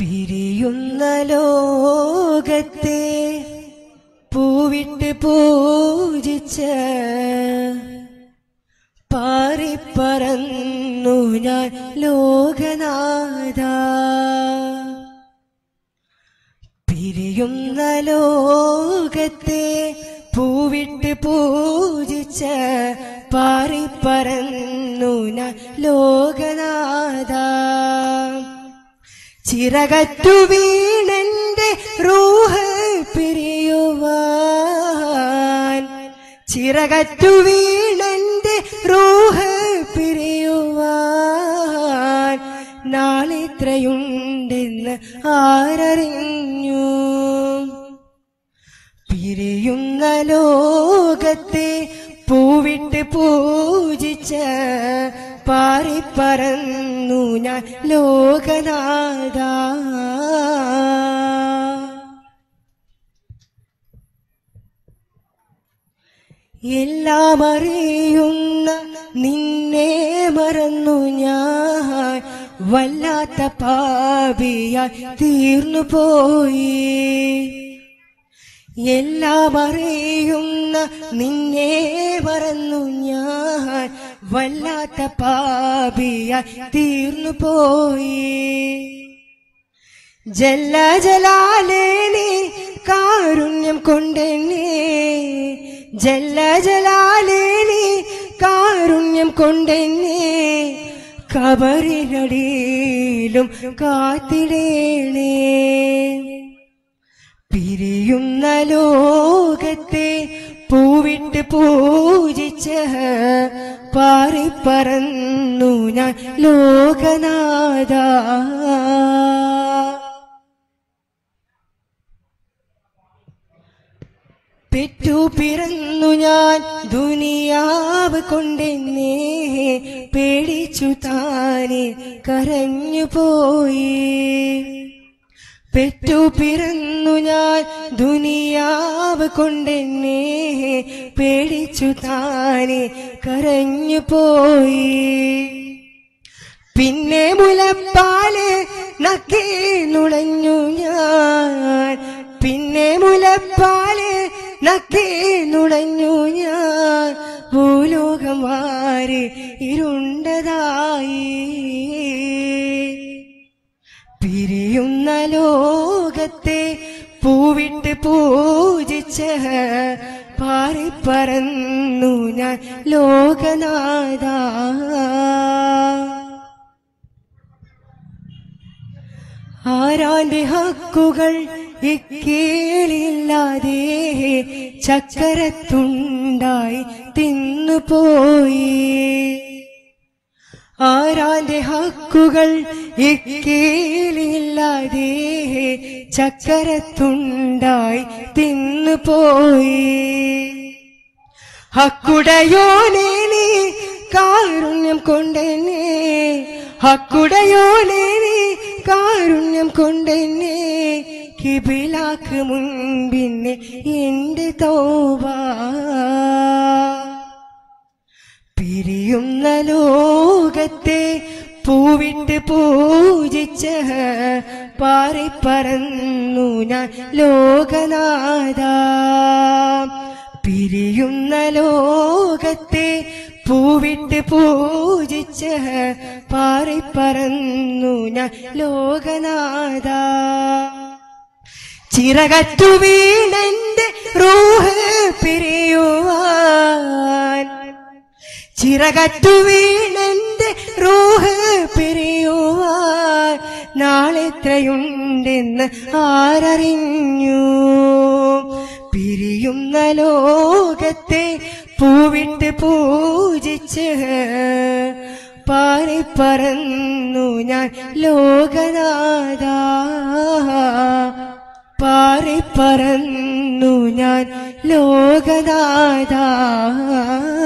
പിരിയുന്ന ലോകത്തെ പൂവിട്ട് പൂജിച്ച് പാറിപ്പറന്നു ഞാൻ ലോകനാഥ പിരിയുന്ന ലോകത്തെ പൂവിട്ട് പൂജിച്ച് പാറിപ്പറന്നു ഞാൻ ലോകനാഥ ചിറകറ്റു വീണന്റെ റൂഹ് പിരിയുവാൻ ചിറകറ്റു വീണന്റെ റൂഹ് പിരിയുവാൻ നാളിത്രയുണ്ടെന്ന് ആരറിഞ്ഞു പിരിയുന്ന ലോകത്തെ പൂവിട്ട് പൂജിച്ച് പാറിപ്പറന്നു ഞാൻ ലോകനാഥ എല്ലാം അറിയുന്ന നിന്നെ മറന്നു ഞാൻ വല്ലാത്ത പാപിയായി തീർന്നു പോയി എല്ലാം അറിയുന്ന നിന്നെ മറന്നു ഞാൻ വല്ലാത്ത പാപിയായി തീർന്നു പോയി ജല്ല ജലാലേ നീ കാരുണ്യം കൊണ്ടെന്നെ ജല്ല ജലാലേ നീ കാരുണ്യം കൊണ്ടെന്നെ കബറിനടിയിലും കാത്തിടേണേ പിരിയുന്ന ലോകത്തെ പൂവിട്ട് പൂജിച്ച് പാറിപ്പറന്നു ഞാൻ ലോകനാഥ പെറ്റു പിറന്നു ഞാൻ ദുനിയാവ് കൊണ്ടെന്നെ പേടിച്ചു താനെ കരഞ്ഞു പോയി പെറ്റു പിറന്നു ഞാൻ ദുനിയാവ് കൊണ്ടെന്നെ പേടിച്ചു താനെ കരഞ്ഞു പോയി പിന്നെ മുലപ്പാല് നക്കി നുളഞ്ഞു ഞാൻ പിന്നെ മുലപ്പാല് നക്കി നുളഞ്ഞു ഞാൻ ഭൂലോകം വാരി ഇരുണ്ടതായി പിരിയുന്ന ലോകത്തെ പൂവിട്ട് പൂജിച്ച് പാറിപ്പറന്നു ഞാൻ ലോകനാഥ ആരാന്റെ ഹക്കുകൾ ഇക്കീളില്ലാതെ ചക്കരത്തുണ്ടായി തിന്നുപോയി ആരാന്റെ ഹക്കുകൾ ഇക്കീലില്ലാതെ ചക്കരത്തുണ്ടായി തിന്നുപോയി ഹക്കുടയോനെ നീ കാരുണ്യം കൊണ്ടെന്നെ ഹക്കുടയോനെ നീ കാരുണ്യം കൊണ്ടെന്നെ കിബിലാക്ക് മുൻപിന്നെ എന്റെ തോവാ പിരിയുന്ന ലോകത്തെ പൂവിട്ട് പൂജിച്ച് പാറിപ്പറന്നു ഞാൻ ലോകനാഥ പിരിയുന്ന ലോകത്തെ പൂവിട്ട് പൂജിച്ച് പാറിപ്പറന്നു ഞാൻ ലോകനാഥ ചിറകറ്റു വീണന്റെ റൂഹ് പിരിയുവാൻ ചിറകറ്റു വീണന്റെ റൂഹ് പിരിയുവാൻ നാളെത്രയുണ്ടെന്ന് ആരറിഞ്ഞു പിരിയുന്ന ലോകത്തെ പൂവിട്ട് പൂജിച്ച് പാറിപ്പറന്നു ഞാൻ ലോകനാഥ പാറിപ്പറന്നു ഞാൻ ലോകനാഥ